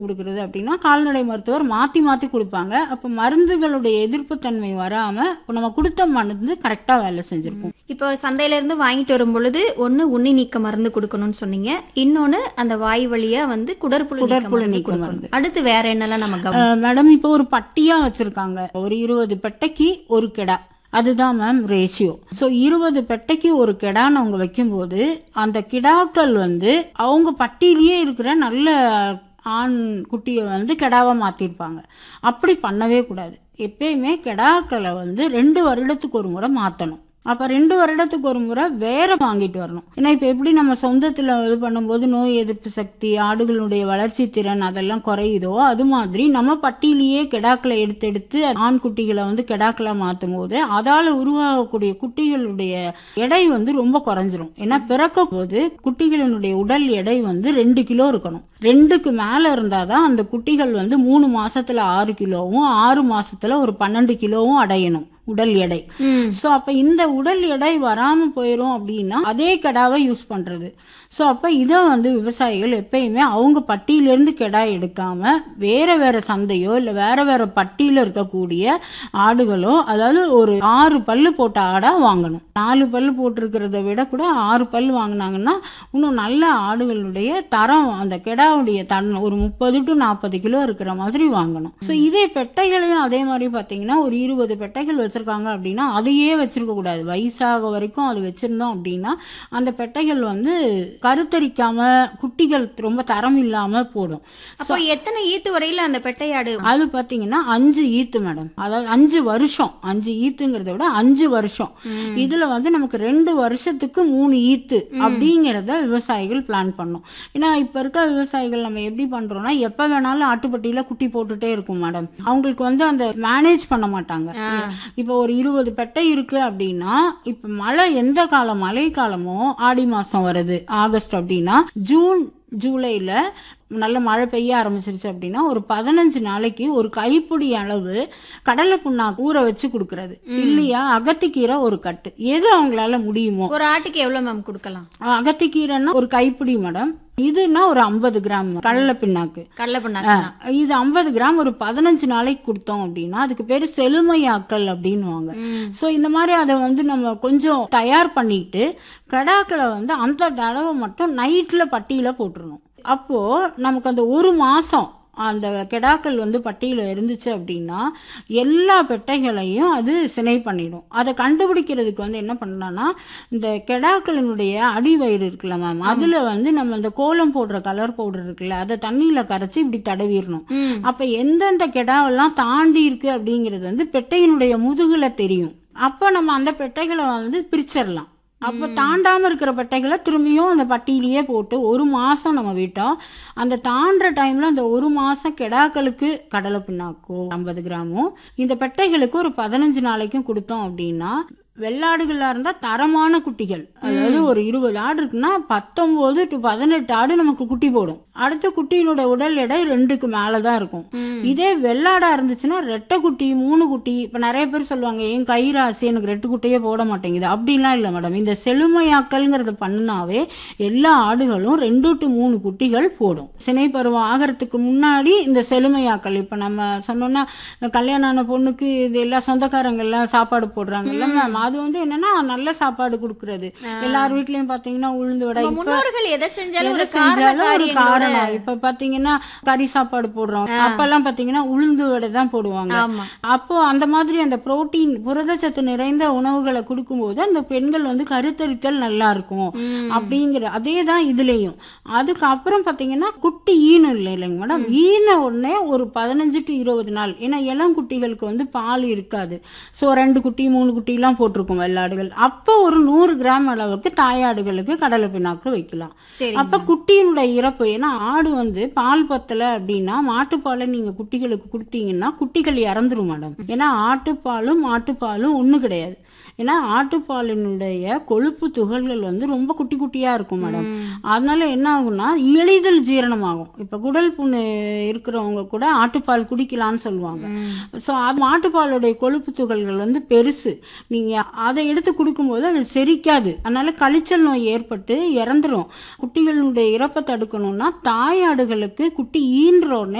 கொடுக்கறது அப்படின்னா கால்நடை மருத்துவர் மாற்றி மாற்றி கொடுப்பாங்க அப்போ மருந்துகளுடைய எதிர்ப்புத்தன்மை வராமல் நம்ம கொடுத்த மருந்து கரெக்டாக வேலை செஞ்சுருக்கும் இப்போ சந்தையில இருந்து வாங்கிட்டு வரும் பொழுது ஒண்ணு உண்ணி நீக்க மருந்து கொடுக்கணும்னு சொன்னீங்க இன்னொன்னு அந்த வாய் வழியா வந்து குடற்புழு நீக்க குடற்புழு மருந்து நீக்க கொடுக்கணும் அடுத்து வேற என்னெல்லாம் நம்ம கவனம் அஹ் மேடம் இப்போ ஒரு பட்டியா வச்சிருக்காங்க ஒரு இருபது பெட்டைக்கு ஒரு கெடா அதுதான் மேம் ரேஷியோ ஸோ இருபது பெட்டைக்கு ஒரு கெடான்னு அவங்க வைக்கும்போது அந்த கிடாக்கள் வந்து அவங்க பட்டியிலேயே இருக்கிற நல்ல ஆண் குட்டியை வந்து கெடாவை மாற்றிருப்பாங்க அப்படி பண்ணவே கூடாது எப்பயுமே கெடாக்களை வந்து ரெண்டு வருடத்துக்கு ஒரு முறை மாற்றணும் அப்போ ரெண்டு வருடத்துக்கு ஒரு முறை வேற வாங்கிட்டு வரணும் ஏன்னா இப்போ எப்படி நம்ம சொந்தத்தில் இது பண்ணும்போது நோய் எதிர்ப்பு சக்தி ஆடுகளுடைய வளர்ச்சி திறன் அதெல்லாம் குறையுதோ அது மாதிரி நம்ம பட்டியலையே கெடாக்களை எடுத்து எடுத்து ஆண் குட்டிகளை வந்து கெடாக்களை மாற்றும் போது அதால் உருவாகக்கூடிய குட்டிகளுடைய எடை வந்து ரொம்ப குறைஞ்சிரும் ஏன்னா பிறக்கும் போது குட்டிகளினுடைய உடல் எடை வந்து ரெண்டு கிலோ இருக்கணும் ரெண்டுக்கு மேலே இருந்தால் தான் அந்த குட்டிகள் வந்து மூணு மாசத்துல ஆறு கிலோவும் ஆறு மாசத்துல ஒரு பன்னெண்டு கிலோவும் அடையணும் உடல் எடை ஸோ அப்போ இந்த உடல் எடை வராமல் போயிடும் அப்படின்னா அதே கெடாவை யூஸ் பண்ணுறது ஸோ அப்போ இதை வந்து விவசாயிகள் எப்பயுமே அவங்க பட்டியிலேருந்து கெடா எடுக்காம வேற வேற சந்தையோ இல்லை வேற வேற பட்டியில் இருக்கக்கூடிய ஆடுகளோ அதாவது ஒரு ஆறு பல்லு போட்ட ஆடாக வாங்கணும் நாலு பல்லு போட்டிருக்கிறத விட கூட ஆறு பல்லு வாங்கினாங்கன்னா இன்னும் நல்ல ஆடுகளுடைய தரம் அந்த கெடாவுடைய தன் ஒரு முப்பது டு நாற்பது கிலோ இருக்கிற மாதிரி வாங்கணும் ஸோ இதே பெட்டைகளையும் அதே மாதிரி பார்த்தீங்கன்னா ஒரு இருபது பெட்டைகள் வச்சிருக்காங்க அப்படின்னா அதையே வச்சிருக்க கூடாது வயசாக வரைக்கும் அது வச்சிருந்தோம் அப்படின்னா அந்த பெட்டைகள் வந்து கருத்தரிக்காம குட்டிகள் ரொம்ப தரம் இல்லாம போடும் அப்போ எத்தனை ஈத்து வரையில அந்த பெட்டையாடு அது பாத்தீங்கன்னா அஞ்சு ஈத்து மேடம் அதாவது அஞ்சு வருஷம் அஞ்சு ஈத்துங்கிறத விட அஞ்சு வருஷம் இதுல வந்து நமக்கு ரெண்டு வருஷத்துக்கு மூணு ஈத்து அப்படிங்கறத விவசாயிகள் பிளான் பண்ணோம் ஏன்னா இப்ப இருக்க விவசாயிகள் நம்ம எப்படி பண்றோம்னா எப்ப வேணாலும் ஆட்டுப்பட்டியில குட்டி போட்டுட்டே இருக்கும் மேடம் அவங்களுக்கு வந்து அந்த மேனேஜ் பண்ண மாட்டாங்க இப்போ ஒரு இருபது பெட்டை இருக்கு அப்படின்னா இப்ப மழை எந்த காலம் மழை காலமோ ஆடி மாசம் வருது ஆகஸ்ட் அப்படின்னா ஜூன் ஜூலைல நல்ல மழை பெய்ய ஆரம்பிச்சிருச்சு அப்படின்னா ஒரு பதினஞ்சு நாளைக்கு ஒரு கைப்பிடி அளவு கடலை புண்ணாக்கு ஊற வச்சு கொடுக்கறது இல்லையா அகத்திக்கீரை ஒரு கட்டு எது அவங்களால முடியுமோ ஒரு ஆட்டுக்கு எவ்வளவு மேம் கொடுக்கலாம் அகத்திக்கீரைன்னா ஒரு கைப்பிடி மேடம் இதுன்னா ஒரு ஐம்பது கிராம் கடலை பிண்ணாக்கு கடலை பண்ணாங்க இது ஐம்பது கிராம் ஒரு பதினஞ்சு நாளைக்கு கொடுத்தோம் அப்படின்னா அதுக்கு பேர் செழுமையாக்கல் அப்படின்னுவாங்க ஸோ இந்த மாதிரி அதை வந்து நம்ம கொஞ்சம் தயார் பண்ணிட்டு கடாக்களை வந்து அந்த தடவை மட்டும் நைட்டில் பட்டியில் போட்டுருணும் அப்போது நமக்கு அந்த ஒரு மாதம் அந்த கெடாக்கள் வந்து பட்டியல இருந்துச்சு அப்படின்னா எல்லா பெட்டைகளையும் அது சினை பண்ணிடும் அதை கண்டுபிடிக்கிறதுக்கு வந்து என்ன பண்ணலாம்னா இந்த கெடாக்களினுடைய அடிவயிறு இருக்குல்ல மேம் அதுல வந்து நம்ம இந்த கோலம் போடுற கலர் பவுடர் இருக்குல்ல அதை தண்ணியில கரைச்சி இப்படி தடவிடணும் அப்ப எந்தெந்த கெடாவெல்லாம் தாண்டி இருக்கு அப்படிங்கிறது வந்து பெட்டையினுடைய முதுகுல தெரியும் அப்ப நம்ம அந்த பெட்டைகளை வந்து பிரிச்சிடலாம் அப்போ தாண்டாம இருக்கிற பெட்டைகளை திரும்பியும் அந்த பட்டியிலேயே போட்டு ஒரு மாசம் நம்ம விட்டோம் அந்த தாண்டுற டைம்ல அந்த ஒரு மாசம் கெடாக்களுக்கு கடலை பிண்ணாக்கோ ஐம்பது கிராமும் இந்த பெட்டைகளுக்கு ஒரு பதினஞ்சு நாளைக்கும் கொடுத்தோம் அப்படின்னா வெள்ளாடுகளா இருந்தா தரமான குட்டிகள் அதாவது ஒரு இருபது ஆடு இருக்குன்னா பத்தொன்பது டு பதினெட்டு ஆடு நமக்கு குட்டி போடும் அடுத்த குட்டியினோட உடல் எடை ரெண்டுக்கு மேலதான் இருக்கும் இதே வெள்ளாடா இருந்துச்சுன்னா ரெட்டை குட்டி மூணு குட்டி இப்ப நிறைய பேர் சொல்லுவாங்க என் கயிறாசி எனக்கு ரெட்டு குட்டியே போட மாட்டேங்குது அப்படிலாம் இல்லை மேடம் இந்த செழுமையாக்கல்ங்கிறத பண்ணாவே எல்லா ஆடுகளும் ரெண்டு டு மூணு குட்டிகள் போடும் சினை பருவம் ஆகிறதுக்கு முன்னாடி இந்த செழுமையாக்கல் இப்ப நம்ம சொன்னோம்னா கல்யாணம் ஆன பொண்ணுக்கு இது எல்லா சொந்தக்காரங்க எல்லாம் சாப்பாடு போடுறாங்கல்ல மேம் அது வந்து என்னன்னா நல்ல சாப்பாடு கொடுக்கறது எல்லார் வீட்லயும் பாத்தீங்கன்னா உளுந்து வடை நம்ம இப்ப முன்னோர்கள் எதை செஞ்சாலும் எதை ஒரு காரண செஞ்சாலும் ஒரு காரியங்களோட காரணம் இப்ப பாத்தீங்கன்னா கறி சாப்பாடு போடுறோம் அப்பெல்லாம் பாத்தீங்கன்னா உளுந்து வடை தான் போடுவாங்க ஆமா அப்போ அந்த மாதிரி அந்த புரோட்டீன் புரதச்சத்து நிறைந்த உணவுகளை கொடுக்கும்போது அந்த பெண்கள் வந்து கருத்தரித்தல் நல்லா இருக்கும் அப்படிங்கிற அதே தான் இதுலயும் அதுக்கப்புறம் பாத்தீங்கன்னா குட்டி ஈனும் இல்லை இல்லைங்க மேடம் ஈன உடனே ஒரு பதினஞ்சு டு இருபது நாள் ஏன்னா இளம் குட்டிகளுக்கு வந்து பால் இருக்காது ஸோ ரெண்டு குட்டி மூணு குட்டிலாம் போட்டிருக்கும் வெள்ளாடுகள் அப்போ ஒரு நூறு கிராம் அளவுக்கு தாயாடுகளுக்கு கடலை பிண்ணாக்கு வைக்கலாம் சரி அப்ப குட்டியினுடைய இறப்பு ஏன்னா ஆடு வந்து பால் பத்தல அப்படின்னா மாட்டுப்பாலை நீங்க குட்டிகளுக்கு கொடுத்தீங்கன்னா குட்டிகள் இறந்துரும் மேடம் ஏன்னா ஆட்டுப்பாலும் மாட்டுப்பாலும் ஒண்ணு கிடையாது ஏன்னா ஆட்டுப்பாலினுடைய கொழுப்பு துகள்கள் வந்து ரொம்ப குட்டி குட்டியா இருக்கும் மேடம் அதனால என்ன ஆகும்னா எளிதில் ஜீரணமாகும் இப்ப குடல் புண்ணு இருக்கிறவங்க கூட ஆட்டுப்பால் குடிக்கலாம்னு சொல்லுவாங்க ஸோ அது மாட்டுப்பாலுடைய கொழுப்பு துகள்கள் வந்து பெருசு நீங்க இல்லையா அதை எடுத்து கொடுக்கும்போது அது செரிக்காது அதனால கழிச்சல் நோய் ஏற்பட்டு இறந்துரும் குட்டிகளுடைய இறப்பை தடுக்கணும்னா தாயாடுகளுக்கு குட்டி ஈன்ற உடனே